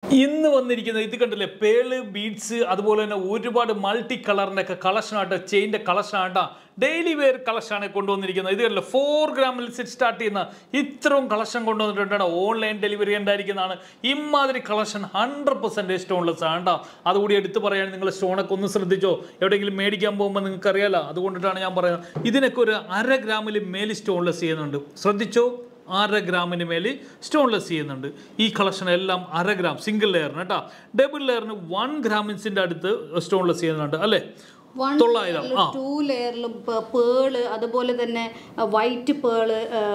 ഇന്ന് വന്നിരിക്കുന്നത് ഇത് കണ്ടില്ലേ പേള് ബീഡ്സ് അതുപോലെ തന്നെ ഒരുപാട് മൾട്ടി കളറിന്റെ ഒക്കെ കളക്ഷനായിട്ട് ചെയിൻ്റെ കളക്ഷനായിട്ടാ ഡെയിലി വെയർ കളക്ഷനാണ് കൊണ്ടുവന്നിരിക്കുന്നത് ഇത് കണ്ടില്ലേ ഫോർ ഗ്രാമിൽ സ്റ്റാർട്ട് ചെയ്യുന്ന ഇത്രയും കളക്ഷൻ കൊണ്ടുവന്നിട്ടുണ്ട് ഓൺലൈൻ ഡെലിവറി ഉണ്ടായിരിക്കുന്നതാണ് ഇമാതിരി കളക്ഷൻ ഹൺഡ്രഡ് പെർസെൻറ്റേജ് സ്റ്റോൺലെസ് ആണ് കേട്ടോ അതുകൂടി എടുത്ത് പറയാൻ നിങ്ങൾ സ്റ്റോണൊക്കെ ഒന്ന് ശ്രദ്ധിച്ചോ എവിടെയെങ്കിലും മേടിക്കാൻ പോകുമ്പോൾ നിങ്ങൾക്ക് അറിയാലോ അതുകൊണ്ടിട്ടാണ് ഞാൻ പറയുന്നത് ഇതിനൊക്കെ ഒരു അര ഗ്രാമിൽ മേൽ സ്റ്റോൺലെസ് ചെയ്യുന്നുണ്ട് ശ്രദ്ധിച്ചോ അര ഗ്രാമിന് മേൽ സ്റ്റോൺലെസ് ചെയ്യുന്നുണ്ട് ഈ കളക്ഷൻ എല്ലാം അര ഗ്രാം സിംഗിൾ ലെയറിന് കേട്ടോ ഡബിൾ ലെയറിന് വൺ ഗ്രാമിൻസിൻ്റെ അടുത്ത് സ്റ്റോൺലെസ് ചെയ്യുന്നുണ്ട് അല്ലേ വൺ തൊള്ളായിരം ആ ടു ലെയറിലും പേള് അതുപോലെ തന്നെ വൈറ്റ് പേള്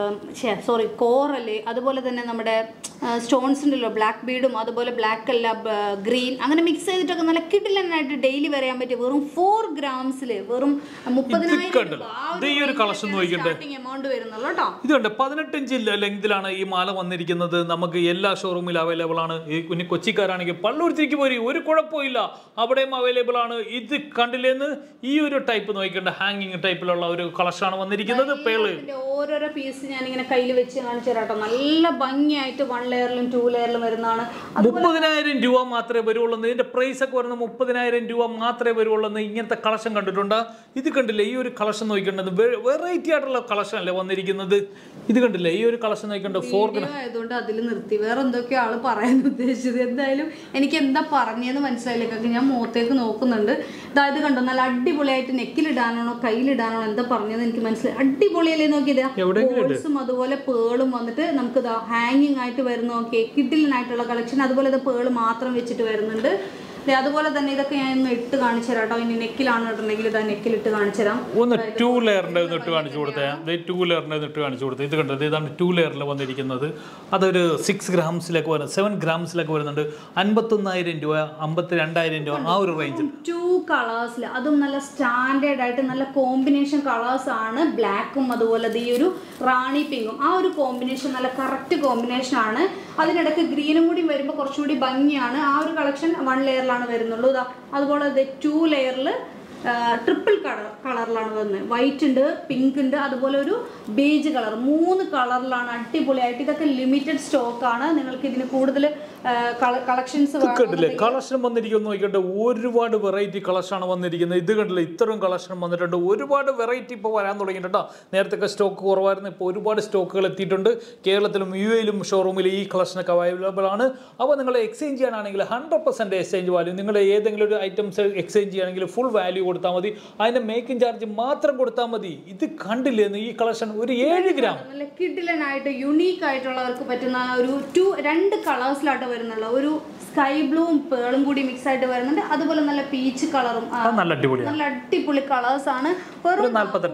സോറി കോറല് അതുപോലെ തന്നെ നമ്മുടെ സ്റ്റോൺസ് ഉണ്ടല്ലോ ബ്ലാക്ക് ബീഡും അതുപോലെ ബ്ലാക്ക് അല്ല ഗ്രീൻ അങ്ങനെ മിക്സ് ചെയ്തിട്ടൊക്കെ നല്ല കിടിലനായിട്ട് ഡെയിലി വരാൻ പറ്റിയ വെറും ഫോർ ഗ്രാംസിൽ വെറും മുപ്പതിനായിരം കണ്ടല്ലോ. ഇത് ഈ ഒരു collection നോക്കിക്കണ്ടേ? സ്റ്റാർട്ടിങ് എമൗണ്ട് വരുന്നുള്ളൂ കേട്ടോ ഇതുണ്ട് പതിനെട്ട് ഇഞ്ച് ലെങ്തിലാണ് ഈ മാല വന്നിരിക്കുന്നത് നമുക്ക് എല്ലാ ഷോറൂമിലും അവൈലബിൾ ആണ് ഈ കുഞ്ഞി കൊച്ചിക്കാരാണെങ്കിൽ പള്ളൂർത്തിക്ക് പോരി ഒരു കുഴപ്പമില്ല അവിടെയും അവൈലബിൾ ആണ് ഇത് കണ്ടില്ലേന്ന് ഈ ഒരു ടൈപ്പ് നോക്കിക്കണ്ട ഹാങ്ങിങ് ടൈപ്പിലുള്ള ഒരു കളക്ഷനാണ് വന്നിരിക്കുന്നത് പേള് ഇതിന്റെ ഓരോരോ പീസ് ഞാൻ ഇങ്ങനെ കയ്യിൽ വെച്ച് കാണിച്ചു തരാം കേട്ടോ നല്ല ഭംഗിയായിട്ട് വൺ ലെയറിലും ടു ലെയറിലും വരുന്നതാണ് മുപ്പതിനായിരം രൂപ മാത്രമേ വരുള്ളൂ ഇതിന്റെ പ്രൈസ് ഒക്കെ വരുന്നത് മുപ്പതിനായിരം രൂപ മാത്രമേ വരുള്ളൂ എന്ന് ഇങ്ങനത്തെ കളക്ഷൻ കണ്ടിട്ടുണ്ടോ ഇത് കണ്ടില്ലേ ഈ ഒരു കളക്ഷൻ നോക്കിക്കണ്ടത് വെറൈറ്റി ആയിട്ടുള്ള കളക്ഷൻ അല്ലേ വന്നിരിക്കുന്നത് ഇത് കണ്ടില്ലേ ഈ ഒരു കളക്ഷൻ നോക്കിക്കണ്ട ഫോർ വീഡിയോ ആയതുകൊണ്ട് അതിൽ നിർത്തി വേറെ എന്തൊക്കെയോ ആള് പറയാൻ ഉദ്ദേശിച്ചത് എന്തായാലും എനിക്ക് എന്താ പറഞ്ഞതെന്ന് മനസ്സിലായില്ല കാക്ക ഞാൻ മുഖത്തേക്ക് നോക്കുന്നുണ്ട് അതായത് കണ്ടോ നല്ല അടിപൊളിയായിട്ട് നെക്കിലിടാനാണോ കയ്യിലിടാനാണോ എന്താ പറഞ്ഞതെന്ന് എനിക്ക് മനസ്സിലായി അടിപൊളിയല്ലേ നോക്കിയതാ എവിടെയെങ്കിലും ബോൾസും അതുപോലെ പേളും വന്നിട്ട് നമുക്ക് ഇതാ ഹാങ്ങിങ് ആയിട്ട് വരുന്ന നോക്കിയേ കിഡിലിനായിട്ടുള്ള കളക്ഷൻ അതുപോലെ ഇത് പേള് മാത്രം വെച്ചിട്ട് വരുന്നുണ്ട് ദേ അതുപോലെ തന്നെ ഇതൊക്കെ ഞാൻ ഒന്ന് ഇട്ട് കാണിച്ചു തരാം കേട്ടോ ഇനി നെക്കിലാണ് ഇട്ടുണ്ടെങ്കിൽ ഇതാ നെക്കിലിട്ട് കാണിച്ചു തരാം ഒന്ന് ടൂ ലെയറിൻ്റെ ഒന്ന് ഇട്ട് കാണിച്ചു കൊടുത്തേ ഇത് ടൂ ലെയറിൻ്റെ ഒന്ന് ഇട്ട് കാണിച്ചു കൊടുത്തേ ഇത് കണ്ടത് ഇതാണ് ടൂ ലെയറിൽ വന്നിരിക്കുന്നത് അതൊരു സിക്സ് ഗ്രാംസിലൊക്കെ വരുന്നത് സെവൻ ഗ്രാംസിലൊക്കെ വരുന്നുണ്ട് അൻപത്തൊന്നായിരം രൂപ അമ്പത്തി രണ്ടായിരം രൂപ ആ ഒരു റേഞ്ചിൽ ടു കളേഴ്സിൽ അതും നല്ല സ്റ്റാൻഡേർഡ് ആയിട്ട് നല്ല കോമ്പിനേഷൻ കളേഴ്സ് ആണ് ബ്ലാക്കും അതുപോലെ ദേ ഈ ഒരു റാണി പിങ്കും ആ ഒരു കോമ്പിനേഷൻ നല്ല കറക്റ്റ് കോമ്പിനേഷൻ ആണ് അതിനിടയ്ക്ക് ഗ്രീനും കൂടി വരുമ്പോൾ കുറച്ചുകൂടി ഭംഗിയാണ് ആ ഒരു കളക്ഷൻ വൺ ലെയറിലാണ് വരുന്നുള്ളൂ ഇതാ അതുപോലെ ഇത് ടു ലെയറിൽ ട്രിപ്പിൾ കളർ കളറിലാണ് വരുന്നത് വൈറ്റ് ഉണ്ട് പിങ്ക് ഉണ്ട് അതുപോലെ ഒരു ബേജ് കളർ മൂന്ന് കളറിലാണ് അടിപൊളിയായിട്ട് ഇതൊക്കെ ലിമിറ്റഡ് സ്റ്റോക്ക് ആണ് നിങ്ങൾക്ക് ഇതിന് കൂടുതൽ കളക്ഷൻസ് കണ്ടില്ലേ കളക്ഷൻ വന്നിരിക്കുന്നു നോക്കിയിട്ട് ഒരുപാട് വെറൈറ്റി കളക്ഷനാണ് വന്നിരിക്കുന്നത് ഇത് കണ്ടില്ലേ ഇത്രയും കളക്ഷൻ വന്നിട്ടുണ്ട് ഒരുപാട് വെറൈറ്റി ഇപ്പോൾ വരാൻ തുടങ്ങിയിട്ടുണ്ട് നേരത്തെ സ്റ്റോക്ക് കുറവായിരുന്നു ഇപ്പോൾ ഒരുപാട് സ്റ്റോക്കുകൾ എത്തിയിട്ടുണ്ട് കേരളത്തിലും യു എയിലും ഷോറൂമിൽ ഈ കളക്ഷനൊക്കെ അവൈലബിൾ ആണ് അപ്പോൾ നിങ്ങൾ എക്സ്ചേഞ്ച് ചെയ്യാനാണെങ്കിൽ ഹൺഡ്രഡ് പെർസെൻറ്റ് എക്സ്ചേഞ്ച് വാല്യൂ നിങ്ങൾ ഏതെങ്കിലും ഒരു ഐറ്റംസ് എക്സ്ചേഞ്ച് ചെയ്യുകയാണെങ്കിൽ ഫുൾ വാല്യൂ കൊടുത്താൽ മതി അതിൻ്റെ മേക്കിംഗ് ചാർജ് മാത്രം കൊടുത്താൽ മതി ഇത് കണ്ടില്ലേന്ന് ഈ കളക്ഷൻ ഒരു ഏഴ് ഗ്രാം നല്ല കിഡിലനായിട്ട് യുണീക്ക് ആയിട്ടുള്ളവർക്ക് പറ്റുന്ന ഒരു ടു രണ്ട് കളേഴ്സിലായിട്ട് വരുന്നുള്ള ഒരു സ്കൈ ബ്ലൂവും പേളും കൂടി മിക്സ് ആയിട്ട് വരുന്നുണ്ട് അതുപോലെ നല്ല പീച്ച് കളറും അത് നല്ല അടിപൊളിയാണ് നല്ല അടിപൊളി കളേഴ്സ് ആണ് വെറും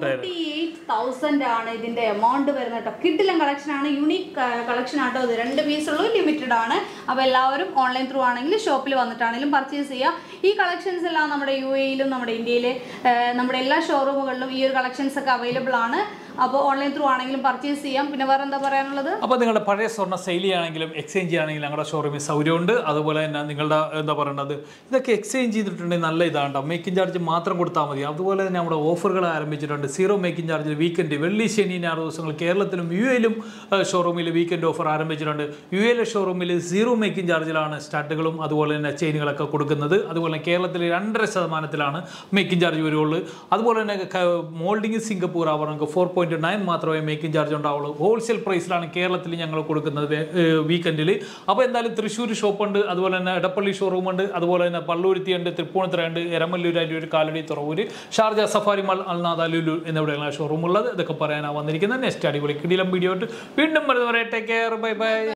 തൗസൻഡ് ആണ് ഇതിന്റെ എമൗണ്ട് വരുന്നത് കേട്ടോ കിഡിലൻ കളക്ഷൻ ആണ് യുണീക്ക് കളക്ഷൻ ആട്ടോ ഇത് രണ്ട് പീസ് ഉള്ളൂ ലിമിറ്റഡ് ആണ് അപ്പോൾ എല്ലാവരും ഓൺലൈൻ ത്രൂ ആണെങ്കിൽ ഷോപ്പിൽ വന്നിട്ടാണെങ്കിലും പർച്ചേസ് ചെയ്യുക ഈ കളക്ഷൻസ് എല്ലാം നമ്മുടെ യു എയിലും നമ്മുടെ ഇന്ത്യയിലെ ഏഹ്, നമ്മുടെ എല്ലാ ഷോറൂമുകളിലും ഈ ഒരു കളക്ഷൻസ് ഒക്കെ അവൈലബിൾ ആണ് അപ്പോൾ ഓൺലൈൻ ത്രൂ ആണെങ്കിലും പർച്ചേസ് ചെയ്യാം പിന്നെ വേറെ എന്താ പറയാനുള്ളത് അപ്പോൾ നിങ്ങളുടെ പഴയ സ്വർണ്ണ സെയിൽ ചെയ്യുകയാണെങ്കിലും എക്സ്ചേഞ്ച് ചെയ്യുകയാണെങ്കിലും ഞങ്ങളുടെ ഷോറൂമിൽ സൗകര്യമുണ്ട് അതുപോലെ തന്നെ നിങ്ങളുടെ എന്താ പറയുന്നത് ഇതൊക്കെ എക്സ്ചേഞ്ച് ചെയ്തിട്ടുണ്ടെങ്കിൽ നല്ല ഇതാണ് മേക്കിംഗ് ചാർജ് മാത്രം കൊടുത്താൽ മതി അതുപോലെ തന്നെ നമ്മുടെ ഓഫറുകൾ ആരംഭിച്ചിട്ടുണ്ട് സീറോ മേക്കിംഗ് ചാർജിൽ വീക്കെൻഡ് വെള്ളി ശനി ഞായർ ദിവസങ്ങൾ കേരളത്തിലും യു എയിലും ഷോറൂമിൽ വീക്കെൻഡ് ഓഫർ ആരംഭിച്ചിട്ടുണ്ട് യു എയിലെ ഷോറൂമിൽ സീറോ മേക്കിംഗ് ചാർജിലാണ് സ്റ്റാർട്ടുകളും അതുപോലെ തന്നെ ചെയിനുകളൊക്കെ കൊടുക്കുന്നത് അതുപോലെ കേരളത്തിൽ രണ്ടര ശതമാനത്തിലാണ് മേക്കിംഗ് ചാർജ് വരുള്ളൂ അതുപോലെ തന്നെ മോൾഡിംഗ് സിംഗപ്പൂർ അവർ ഫോർ പോയിന്റ് നയൻ മാത്രമേ മേക്കിംഗ് ചാർജ് ഉണ്ടാവുള്ളൂ ഹോൾസെയിൽ പ്രൈസിലാണ് കേരളത്തിൽ ഞങ്ങൾ കൊടുക്കുന്നത് വീക്കെൻഡിൽ അപ്പോൾ എന്തായാലും തൃശ്ശൂർ ഷോപ്പുണ്ട് അതുപോലെ തന്നെ എടപ്പള്ളി ഷോറൂം ഉണ്ട് അതുപോലെ തന്നെ പള്ളൂരുത്തി ഉണ്ട് തൃപ്പൂണിത്തുറ ഉണ്ട് Eramalloor Alloor Kalady Thuravoor Sharjah Safari mall അൽനാദ് അലുലു എന്നിവിടെയുള്ള ഷോറൂം ഉള്ളത് ഇതൊക്കെ പറയാനാണ് വന്നിരിക്കുന്നത് നെക്സ്റ്റ് അടിപൊളി കിടിലം വീഡിയോ ആയിട്ട് വീണ്ടും വരുന്നവരെ ടേക്ക് കെയർ ബൈ ബൈ